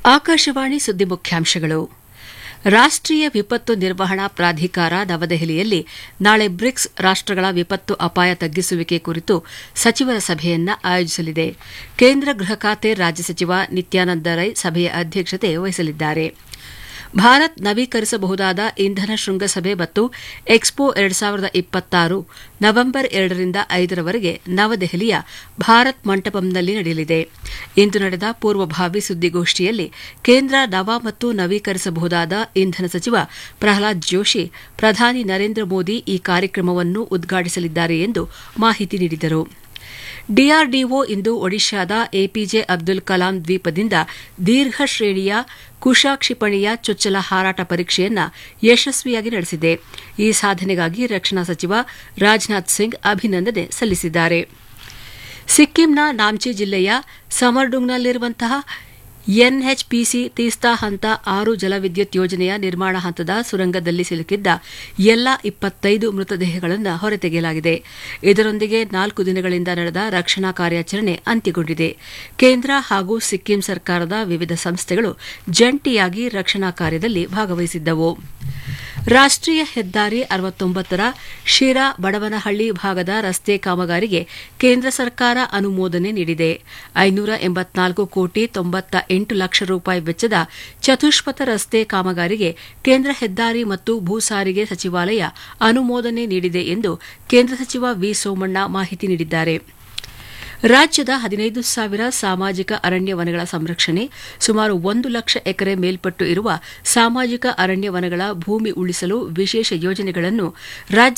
ಆಕಾಶವಾಣಿ ಸುದ್ದಿ ಮುಖ್ಯಾಂಶಗಳು ರಾಷ್ಟೀಯ ವಿಪತ್ತು ನಿರ್ವಹಣಾ ಪ್ರಾಧಿಕಾರ ನವದೆಹಲಿಯಲ್ಲಿ ನಾಳೆ ಬ್ರಿಕ್ಸ್ ರಾಷ್ಟಗಳ ವಿಪತ್ತು ಅಪಾಯ ತಗ್ಗಿಸುವಿಕೆ ಕುರಿತು ಸಚಿವರ ಸಭೆಯನ್ನು ಆಯೋಜಿಸಲಿದೆ ಕೇಂದ್ರ ಗೃಹ ಖಾತೆ ರಾಜ್ಯ ಸಚಿವ ನಿತ್ಯಾನಂದ ರೈ ಸಭೆಯ ಅಧ್ಯಕ್ಷತೆ ವಹಿಸಲಿದ್ದಾರೆ ಭಾರತ್ ನವೀಕರಿಸಬಹುದಾದ ಇಂಧನ ಶೃಂಗಸಭೆ ಮತ್ತು ಎಕ್ಸ್ಪೋ ಎರಡು ಸಾವಿರದ ಇಪ್ಪತ್ತಾರು ನವೆಂಬರ್ ಎರಡರಿಂದ ಐದರವರೆಗೆ ನವದೆಹಲಿಯ ಭಾರತ್ ಮಂಟಪಂನಲ್ಲಿ ನಡೆಯಲಿದೆ ಇಂದು ನಡೆದ ಪೂರ್ವಭಾವಿ ಸುದ್ದಿಗೋಷ್ಠಿಯಲ್ಲಿ ಕೇಂದ್ರ ನವ ಮತ್ತು ನವೀಕರಿಸಬಹುದಾದ ಇಂಧನ ಸಚಿವ ಪ್ರಹ್ಲಾದ್ ಜೋಶಿ ಪ್ರಧಾನಿ ನರೇಂದ್ರ ಮೋದಿ ಈ ಕಾರ್ಯಕ್ರಮವನ್ನು ಉದ್ಘಾಟಿಸಲಿದ್ದಾರೆ ಎಂದು ಮಾಹಿತಿ ನೀಡಿದರು ಡಿಆರ್ಡಿಒ ಇಂದು ಒಡಿಶಾದ ಎಪಿಜೆ ಅಬ್ದುಲ್ ಕಲಾಂ ದ್ವೀಪದಿಂದ ದೀರ್ಘ ಶ್ರೇಣಿಯ ಕುಶ ಕ್ಷಿಪಣಿಯ ಚೊಚ್ಚಲ ಹಾರಾಟ ಪರೀಕ್ಷೆಯನ್ನು ಯಶಸ್ವಿಯಾಗಿ ನಡೆಸಿದೆ ಈ ಸಾಧನೆಗಾಗಿ ರಕ್ಷಣಾ ಸಚಿವ ರಾಜನಾಥ್ ಸಿಂಗ್ ಅಭಿನಂದನೆ ಸಲ್ಲಿಸಿದ್ದಾರೆ ಸಿಕ್ಕಿಂನ ನಾಮ್ಚಿ ಜಿಲ್ಲೆಯ ಸಮರ್ಡುಂಗ್ನಲ್ಲಿರುವಂತಹ ಎನ್ಎಚ್ಪಿಸಿ ತೀಸ್ತಾ ಹಂತ ಆರು ಜಲವಿದ್ಯುತ್ ಯೋಜನೆಯ ನಿರ್ಮಾಣ ಹಂತದ ಸುರಂಗದಲ್ಲಿ ಸಿಲುಕಿದ್ದ ಎಲ್ಲಾ ಇಪ್ಪತ್ತೈದು ಮೃತದೇಹಗಳನ್ನು ಹೊರತೆಗೆಯಲಾಗಿದೆ ಇದರೊಂದಿಗೆ ನಾಲ್ಕು ದಿನಗಳಿಂದ ನಡೆದ ರಕ್ಷಣಾ ಕಾರ್ಯಾಚರಣೆ ಅಂತ್ಯಗೊಂಡಿದೆ ಕೇಂದ್ರ ಹಾಗೂ ಸಿಕ್ಕಿಂ ಸರ್ಕಾರದ ವಿವಿಧ ಸಂಸ್ಥೆಗಳು ಜಂಟಿಯಾಗಿ ರಕ್ಷಣಾ ಕಾರ್ಯದಲ್ಲಿ ಭಾಗವಹಿಸಿದ್ದವು ರಾಷ್ಟೀಯ ಹೆದ್ದಾರಿ ಅರವತ್ತೊಂಬತ್ತರ ಶಿರಾ ಬಡವನಹಳ್ಳಿ ಭಾಗದ ರಸ್ತೆ ಕಾಮಗಾರಿಗೆ ಕೇಂದ್ರ ಸರ್ಕಾರ ಅನುಮೋದನೆ ನೀಡಿದೆ ಐನೂರ ಎಂಬತ್ನಾಲ್ಕು ಕೋಟಿ ತೊಂಬತ್ತ ಎಂಟು ಲಕ್ಷ ರೂಪಾಯಿ ವೆಚ್ಚದ ಚತುಷ್ಪಥ ರಸ್ತೆ ಕಾಮಗಾರಿಗೆ ಕೇಂದ್ರ ಹೆದ್ದಾರಿ ಮತ್ತು ಭೂ ಸಾರಿಗೆ ಸಚಿವಾಲಯ ಅನುಮೋದನೆ ನೀಡಿದೆ ಎಂದು ಕೇಂದ್ರ ಸಚಿವ ವಿ ಸೋಮಣ್ಣ ಮಾಹಿತಿ ನೀಡಿದ್ದಾರೆ ರಾಜ್ಯದ ಹದಿನೈದು ಸಾವಿರ ಸಾಮಾಜಿಕ ಅರಣ್ಯ ವನಗಳ ಸಂರಕ್ಷಣೆ ಸುಮಾರು ಒಂದು ಲಕ್ಷ ಎಕರೆ ಮೇಲ್ಪಟ್ಟು ಇರುವ ಸಾಮಾಜಿಕ ಅರಣ್ಯ ವನಗಳ ಭೂಮಿ ಉಳಿಸಲು ವಿಶೇಷ ಯೋಜನೆಗಳನ್ನು ರಾಜ್ಯ